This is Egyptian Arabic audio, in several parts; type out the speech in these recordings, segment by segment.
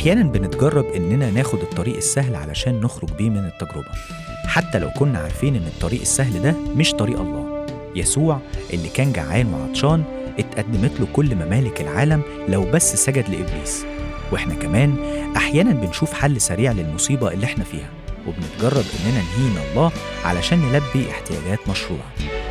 أحيانا بنتجرب إننا ناخد الطريق السهل علشان نخرج بيه من التجربة حتى لو كنا عارفين إن الطريق السهل ده مش طريق الله يسوع اللي كان جعان وعطشان اتقدمت له كل ممالك العالم لو بس سجد لإبليس وإحنا كمان أحيانا بنشوف حل سريع للمصيبة اللي إحنا فيها وبنتجرب إننا نهين الله علشان نلبي احتياجات مشروعة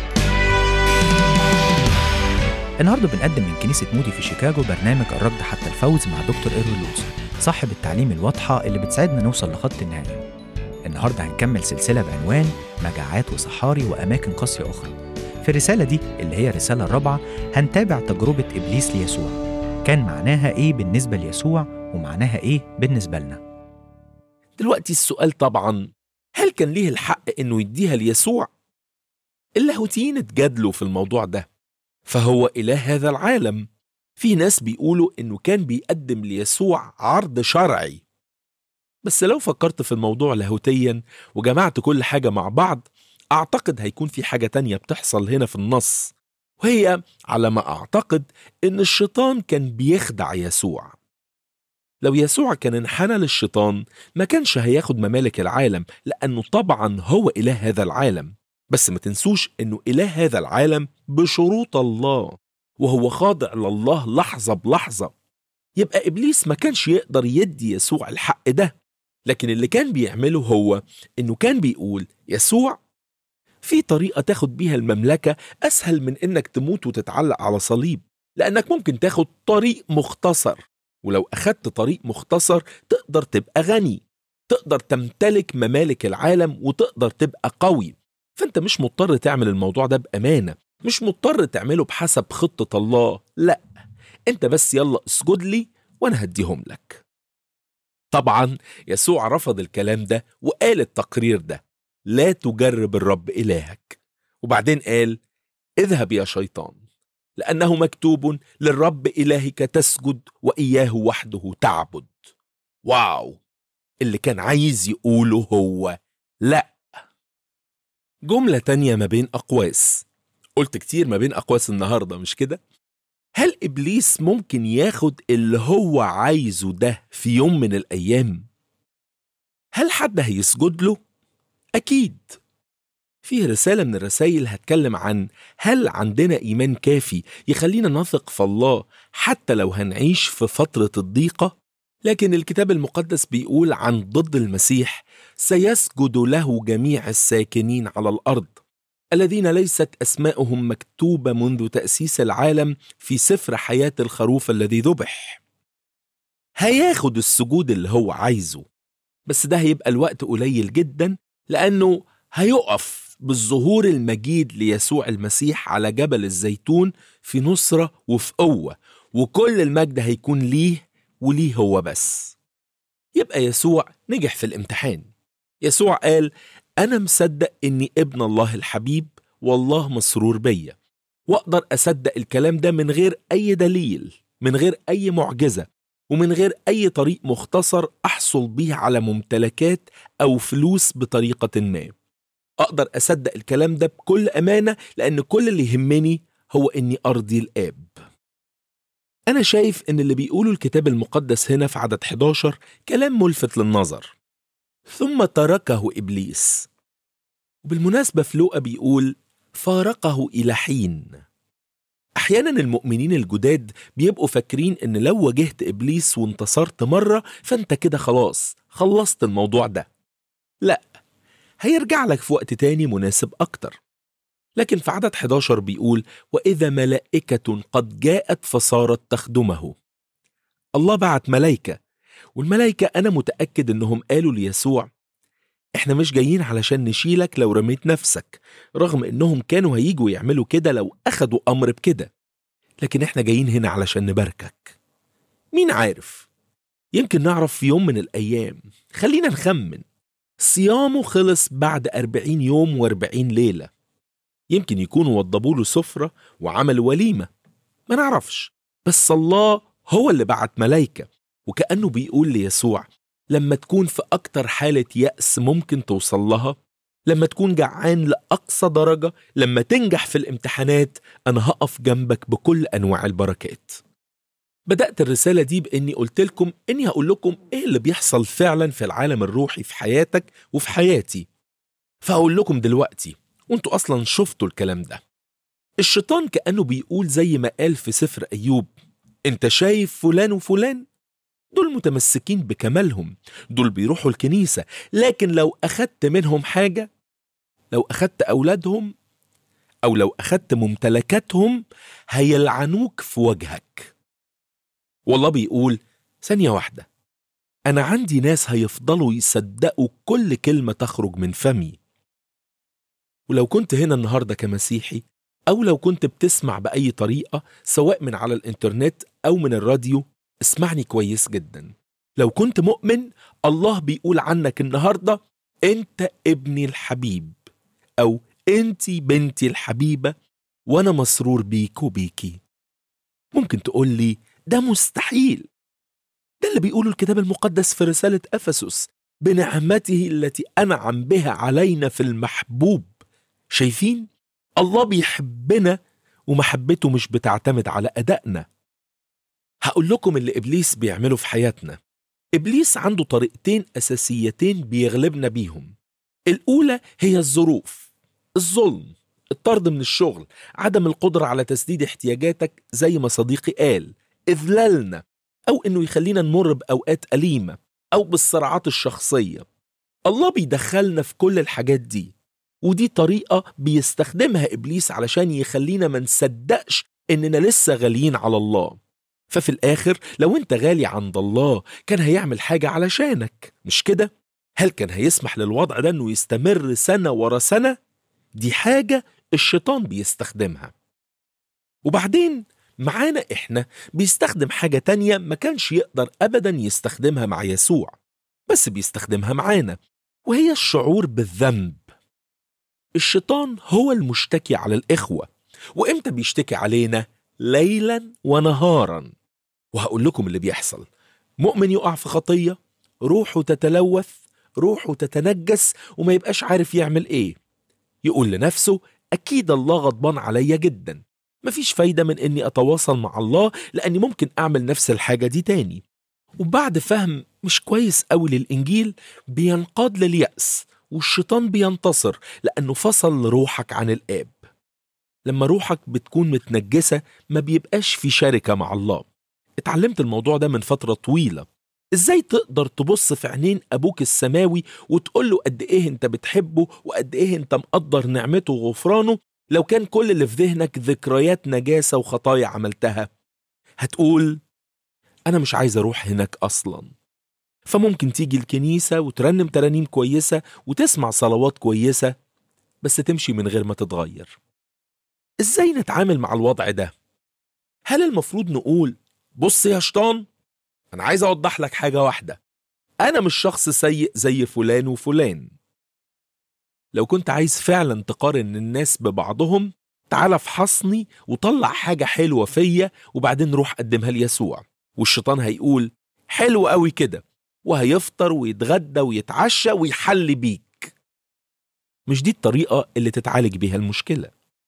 النهارده بنقدم من كنيسة مودي في شيكاغو برنامج الركض حتى الفوز مع دكتور إيرو لوتس صاحب التعليم الواضحة اللي بتساعدنا نوصل لخط النهاية النهارده هنكمل سلسلة بعنوان مجاعات وصحاري وأماكن قاسية أخرى في الرسالة دي اللي هي الرسالة الرابعة هنتابع تجربة إبليس ليسوع كان معناها إيه بالنسبة ليسوع ومعناها إيه بالنسبة لنا دلوقتي السؤال طبعا هل كان ليه الحق انه يديها ليسوع؟ اللاهوتيين اتجادلوا في الموضوع ده فهو إله هذا العالم في ناس بيقولوا انه كان بيقدم ليسوع عرض شرعي بس لو فكرت في الموضوع لاهوتيا وجمعت كل حاجة مع بعض أعتقد هيكون في حاجة تانية بتحصل هنا في النص وهي على ما أعتقد إن الشيطان كان بيخدع يسوع لو يسوع كان انحنى للشيطان ما كانش هياخد ممالك العالم لأنه طبعا هو إله هذا العالم بس ما تنسوش إنه إله هذا العالم بشروط الله وهو خاضع لله لحظة بلحظة يبقى إبليس ما كانش يقدر يدي يسوع الحق ده لكن اللي كان بيعمله هو إنه كان بيقول يسوع في طريقة تاخد بيها المملكة أسهل من إنك تموت وتتعلق على صليب لأنك ممكن تاخد طريق مختصر ولو أخدت طريق مختصر تقدر تبقى غني تقدر تمتلك ممالك العالم وتقدر تبقى قوي فأنت مش مضطر تعمل الموضوع ده بأمانة مش مضطر تعمله بحسب خطة الله لا أنت بس يلا اسجد لي وأنا هديهم لك طبعا يسوع رفض الكلام ده وقال التقرير ده لا تجرب الرب إلهك وبعدين قال اذهب يا شيطان لأنه مكتوب للرب إلهك تسجد وإياه وحده تعبد واو اللي كان عايز يقوله هو لا جملة تانية ما بين أقواس قلت كتير ما بين أقواس النهاردة مش كده؟ هل إبليس ممكن ياخد اللي هو عايزه ده في يوم من الأيام؟ هل حد هيسجد له؟ أكيد فيه رسالة من الرسائل هتكلم عن هل عندنا إيمان كافي يخلينا نثق في الله حتى لو هنعيش في فترة الضيقة؟ لكن الكتاب المقدس بيقول عن ضد المسيح سيسجد له جميع الساكنين على الأرض الذين ليست أسماؤهم مكتوبة منذ تأسيس العالم في سفر حياة الخروف الذي ذبح هياخد السجود اللي هو عايزه بس ده هيبقى الوقت قليل جدا لأنه هيقف بالظهور المجيد ليسوع المسيح على جبل الزيتون في نصرة وفي قوة وكل المجد هيكون ليه وليه هو بس يبقى يسوع نجح في الامتحان يسوع قال أنا مصدق إني ابن الله الحبيب والله مسرور بيا وأقدر أصدق الكلام ده من غير أي دليل من غير أي معجزة ومن غير أي طريق مختصر أحصل بيه على ممتلكات أو فلوس بطريقة ما أقدر أصدق الكلام ده بكل أمانة لأن كل اللي يهمني هو إني أرضي الآب أنا شايف إن اللي بيقوله الكتاب المقدس هنا في عدد 11 كلام ملفت للنظر ثم تركه إبليس وبالمناسبة في لوقا بيقول فارقه إلى حين أحيانا المؤمنين الجداد بيبقوا فاكرين إن لو واجهت إبليس وانتصرت مرة فأنت كده خلاص خلصت الموضوع ده لا هيرجع لك في وقت تاني مناسب أكتر لكن في عدد 11 بيقول وإذا ملائكة قد جاءت فصارت تخدمه الله بعت ملائكة والملائكة أنا متأكد إنهم قالوا ليسوع إحنا مش جايين علشان نشيلك لو رميت نفسك رغم إنهم كانوا هيجوا يعملوا كده لو أخدوا أمر بكده لكن إحنا جايين هنا علشان نباركك مين عارف يمكن نعرف في يوم من الأيام خلينا نخمن صيامه خلص بعد أربعين يوم وأربعين ليلة يمكن يكونوا وضبوا له سفرة وعملوا وليمة ما نعرفش بس الله هو اللي بعت ملايكة وكأنه بيقول ليسوع لما تكون في أكتر حالة يأس ممكن توصل لها لما تكون جعان لأقصى درجة لما تنجح في الامتحانات أنا هقف جنبك بكل أنواع البركات بدأت الرسالة دي بإني قلت لكم إني هقول لكم إيه اللي بيحصل فعلا في العالم الروحي في حياتك وفي حياتي فهقول لكم دلوقتي وانتوا أصلا شفتوا الكلام ده الشيطان كأنه بيقول زي ما قال في سفر أيوب انت شايف فلان وفلان دول متمسكين بكمالهم دول بيروحوا الكنيسة لكن لو أخدت منهم حاجة لو أخدت أولادهم أو لو أخدت ممتلكاتهم هيلعنوك في وجهك والله بيقول ثانية واحدة أنا عندي ناس هيفضلوا يصدقوا كل كلمة تخرج من فمي ولو كنت هنا النهاردة كمسيحي أو لو كنت بتسمع بأي طريقة سواء من على الإنترنت أو من الراديو اسمعني كويس جدا لو كنت مؤمن الله بيقول عنك النهاردة أنت ابني الحبيب أو أنت بنتي الحبيبة وأنا مسرور بيك وبيكي ممكن تقول لي ده مستحيل ده اللي بيقوله الكتاب المقدس في رسالة أفسس بنعمته التي أنعم بها علينا في المحبوب شايفين؟ الله بيحبنا ومحبته مش بتعتمد على أدائنا هقول لكم اللي إبليس بيعمله في حياتنا إبليس عنده طريقتين أساسيتين بيغلبنا بيهم الأولى هي الظروف الظلم الطرد من الشغل عدم القدرة على تسديد احتياجاتك زي ما صديقي قال إذلالنا أو إنه يخلينا نمر بأوقات أليمة أو بالصراعات الشخصية الله بيدخلنا في كل الحاجات دي ودي طريقة بيستخدمها إبليس علشان يخلينا ما نصدقش إننا لسه غاليين على الله ففي الآخر لو أنت غالي عند الله كان هيعمل حاجة علشانك مش كده؟ هل كان هيسمح للوضع ده إنه يستمر سنة ورا سنة؟ دي حاجة الشيطان بيستخدمها وبعدين معانا إحنا بيستخدم حاجة تانية ما كانش يقدر أبدا يستخدمها مع يسوع بس بيستخدمها معانا وهي الشعور بالذنب الشيطان هو المشتكي على الإخوة وإمتى بيشتكي علينا؟ ليلا ونهارا وهقول لكم اللي بيحصل مؤمن يقع في خطية روحه تتلوث روحه تتنجس وما يبقاش عارف يعمل ايه يقول لنفسه أكيد الله غضبان عليا جدا مفيش فايدة من إني أتواصل مع الله لأني ممكن أعمل نفس الحاجة دي تاني وبعد فهم مش كويس أوي للإنجيل بينقاد لليأس والشيطان بينتصر لأنه فصل روحك عن الآب لما روحك بتكون متنجسة ما بيبقاش في شركة مع الله اتعلمت الموضوع ده من فترة طويلة ازاي تقدر تبص في عينين ابوك السماوي وتقول له قد ايه انت بتحبه وقد ايه انت مقدر نعمته وغفرانه لو كان كل اللي في ذهنك ذكريات نجاسة وخطايا عملتها هتقول انا مش عايز اروح هناك اصلا فممكن تيجي الكنيسة وترنم ترانيم كويسة وتسمع صلوات كويسة بس تمشي من غير ما تتغير ازاي نتعامل مع الوضع ده هل المفروض نقول بص يا شيطان انا عايز اوضح لك حاجه واحده انا مش شخص سيء زي فلان وفلان لو كنت عايز فعلا تقارن الناس ببعضهم تعال افحصني وطلع حاجه حلوه فيا وبعدين روح قدمها ليسوع والشيطان هيقول حلو قوي كده وهيفطر ويتغدى ويتعشى ويحل بيك مش دي الطريقه اللي تتعالج بيها المشكله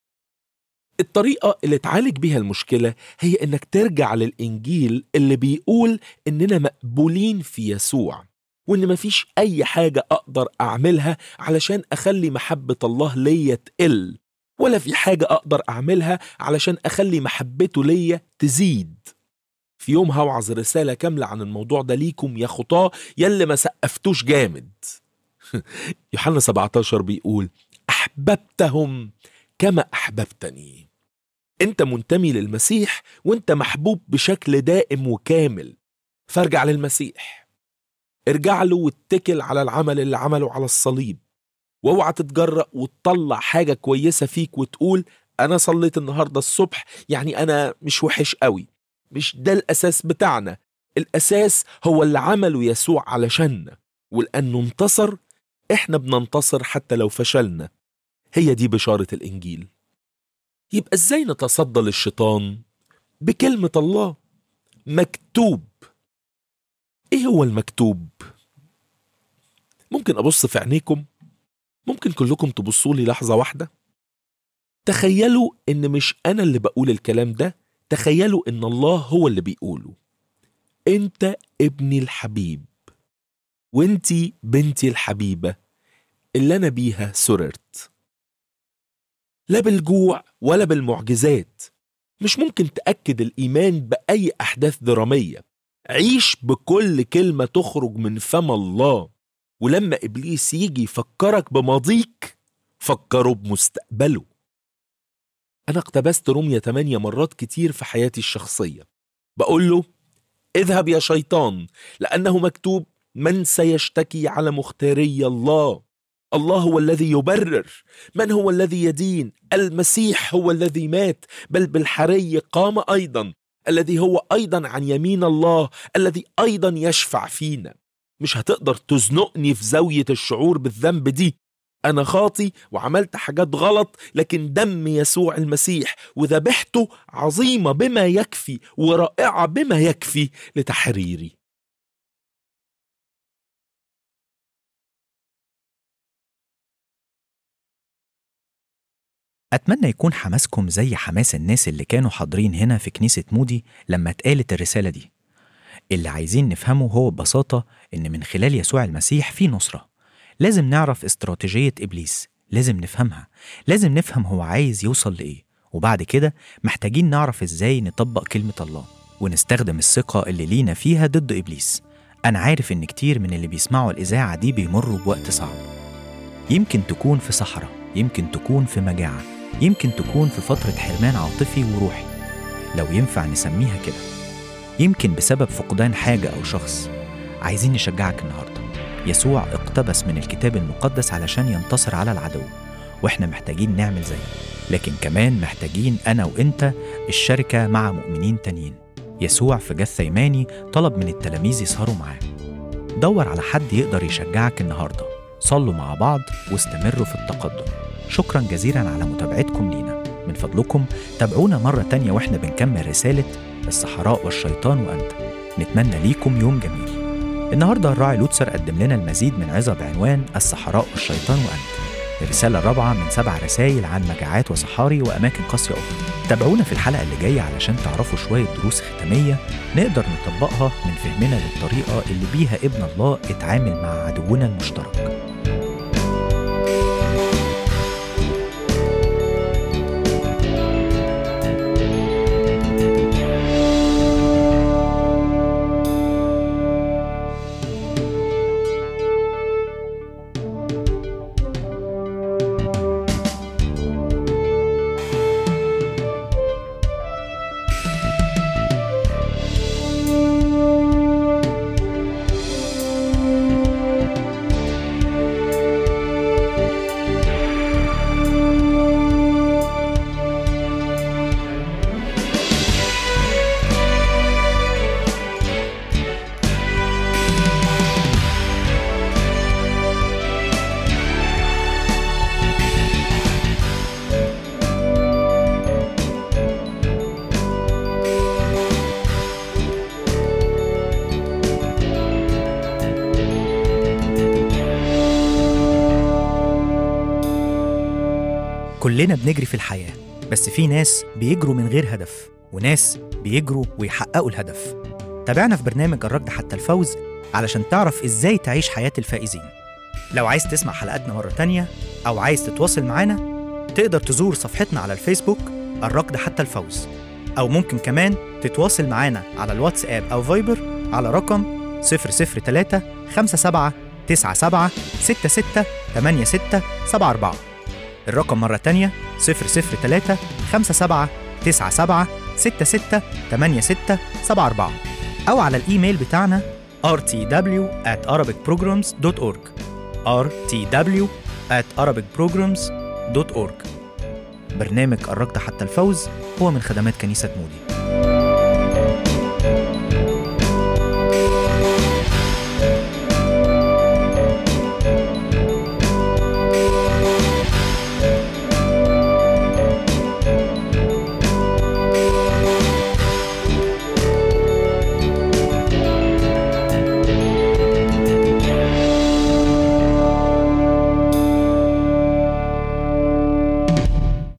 الطريقة اللي تعالج بيها المشكلة هي إنك ترجع للإنجيل اللي بيقول إننا مقبولين في يسوع وإن مفيش أي حاجة أقدر أعملها علشان أخلي محبة الله ليا تقل ولا في حاجة أقدر أعملها علشان أخلي محبته ليا تزيد في يوم هوعظ رسالة كاملة عن الموضوع ده ليكم يا خطاة يلي ما سقفتوش جامد يوحنا 17 بيقول أحببتهم كما أحببتني انت منتمي للمسيح وانت محبوب بشكل دائم وكامل فارجع للمسيح ارجع له واتكل على العمل اللي عمله على الصليب واوعى تتجرأ وتطلع حاجة كويسة فيك وتقول أنا صليت النهاردة الصبح يعني أنا مش وحش قوي مش ده الأساس بتاعنا الأساس هو اللي عمله يسوع علشاننا ولأنه انتصر إحنا بننتصر حتى لو فشلنا هي دي بشارة الإنجيل يبقى ازاي نتصدى للشيطان بكلمة الله مكتوب ايه هو المكتوب ممكن ابص في عينيكم ممكن كلكم تبصوا لي لحظة واحدة تخيلوا ان مش انا اللي بقول الكلام ده تخيلوا إن الله هو اللي بيقوله أنت ابني الحبيب وانتي بنتي الحبيبة اللي أنا بيها سررت لا بالجوع ولا بالمعجزات مش ممكن تأكد الإيمان بأي أحداث درامية عيش بكل كلمة تخرج من فم الله ولما إبليس يجي يفكرك بماضيك فكره بمستقبله أنا اقتبست رمية 8 مرات كتير في حياتي الشخصية بقول له اذهب يا شيطان لأنه مكتوب من سيشتكي على مختاري الله الله هو الذي يبرر من هو الذي يدين المسيح هو الذي مات بل بالحري قام أيضا الذي هو أيضا عن يمين الله الذي أيضا يشفع فينا مش هتقدر تزنقني في زاوية الشعور بالذنب دي أنا خاطي وعملت حاجات غلط لكن دم يسوع المسيح وذبحته عظيمة بما يكفي ورائعة بما يكفي لتحريري أتمنى يكون حماسكم زي حماس الناس اللي كانوا حاضرين هنا في كنيسة مودي لما اتقالت الرسالة دي اللي عايزين نفهمه هو ببساطة إن من خلال يسوع المسيح في نصرة لازم نعرف استراتيجية إبليس لازم نفهمها لازم نفهم هو عايز يوصل لإيه وبعد كده محتاجين نعرف إزاي نطبق كلمة الله ونستخدم الثقة اللي لينا فيها ضد إبليس أنا عارف إن كتير من اللي بيسمعوا الإذاعة دي بيمروا بوقت صعب يمكن تكون في صحراء يمكن تكون في مجاعة يمكن تكون في فترة حرمان عاطفي وروحي لو ينفع نسميها كده يمكن بسبب فقدان حاجة أو شخص عايزين نشجعك النهاردة يسوع اقتبس من الكتاب المقدس علشان ينتصر على العدو واحنا محتاجين نعمل زيه لكن كمان محتاجين أنا وإنت الشركة مع مؤمنين تانيين يسوع في جثة يماني طلب من التلاميذ يسهروا معاه دور على حد يقدر يشجعك النهاردة صلوا مع بعض واستمروا في التقدم شكرا جزيلا على متابعتكم لينا من فضلكم تابعونا مرة تانية واحنا بنكمل رسالة الصحراء والشيطان وأنت نتمنى ليكم يوم جميل النهاردة الراعي لوتسر قدم لنا المزيد من عظة بعنوان الصحراء والشيطان وأنت الرسالة الرابعة من سبع رسائل عن مجاعات وصحاري وأماكن قاسية أخرى تابعونا في الحلقة اللي جاية علشان تعرفوا شوية دروس ختامية نقدر نطبقها من فهمنا للطريقة اللي بيها ابن الله اتعامل مع عدونا المشترك كلنا بنجري في الحياة بس في ناس بيجروا من غير هدف وناس بيجروا ويحققوا الهدف تابعنا في برنامج الركض حتى الفوز علشان تعرف ازاي تعيش حياة الفائزين لو عايز تسمع حلقاتنا مرة تانية أو عايز تتواصل معانا تقدر تزور صفحتنا على الفيسبوك الركض حتى الفوز أو ممكن كمان تتواصل معانا على الواتساب أو فايبر على رقم 003 57 97 66 86 74 الرقم مرة تانية 003 57 97 66 86 74 أو على الإيميل بتاعنا rtw at arabicprograms.org rtw at arabicprograms.org برنامج الركض حتى الفوز هو من خدمات كنيسة مودي